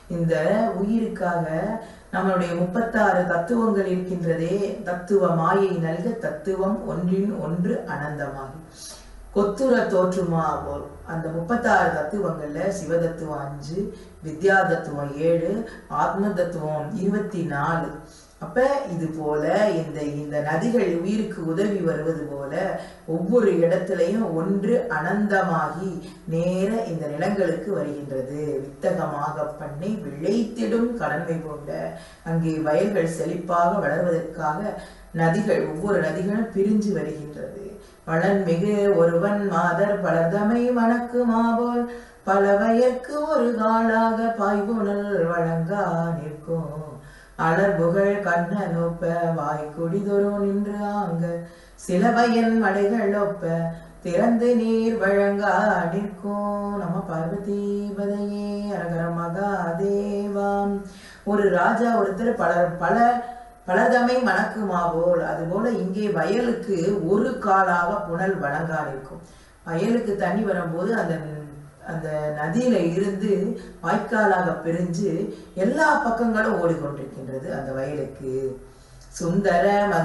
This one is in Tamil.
இந்த உயிருக்காக நம்மளுடைய முப்பத்தாறு தத்துவங்கள் இருக்கின்றதே தத்துவ மாயை நல்க தத்துவம் ஒன்றின் ஒன்று அனந்தமாகி கொத்துர தோற்றுமா போல் அந்த முப்பத்தாறு தத்துவங்கள்ல சிவதத்துவம் அஞ்சு வித்யா தத்துவம் ஏழு ஆத்ம தத்துவம் இருபத்தி நாலு அப்ப இது போல இந்த இந்த நதிகள் உயிருக்கு உதவி வருவது போல ஒவ்வொரு இடத்திலையும் ஒன்று அனந்தமாகி நேர இந்த நிலங்களுக்கு வருகின்றது வித்தகமாக பண்ணி விளைத்திடும் கடமை கொண்ட அங்கே வயல்கள் செழிப்பாக வளர்வதற்காக நதிகள் ஒவ்வொரு நதிகளும் பிரிஞ்சு வருகின்றது வளன் மிகு ஒருவன் மாதர் பலதமை மணக்குமாவோல் பல வயற்கு ஒரு காலாக பாய்வுணல் வழங்கா நிற்கும் அலர்புகள் கண்ண நோப்ப வாய் குடிதொரு நின்று ஆங்க சில பயன் மடைகள் ஒப்ப திறந்து நீர் வழங்கா நிற்கும் நம்ம பார்வதி பதையே அரகர மகாதேவாம் ஒரு ராஜா ஒருத்தர் பல பல பலதமை மணக்குமாவோல் அதுபோல இங்கே வயலுக்கு ஒரு காலாக புனல் வழங்கா நிற்கும் வயலுக்கு தண்ணி வரும்போது அந்த அந்த நதியில இருந்து வாய்க்காலாக பிரிஞ்சு எல்லா பக்கங்களும் ஓடிக்கொண்டிருக்கின்றது அந்த வயலுக்கு சுந்தர மது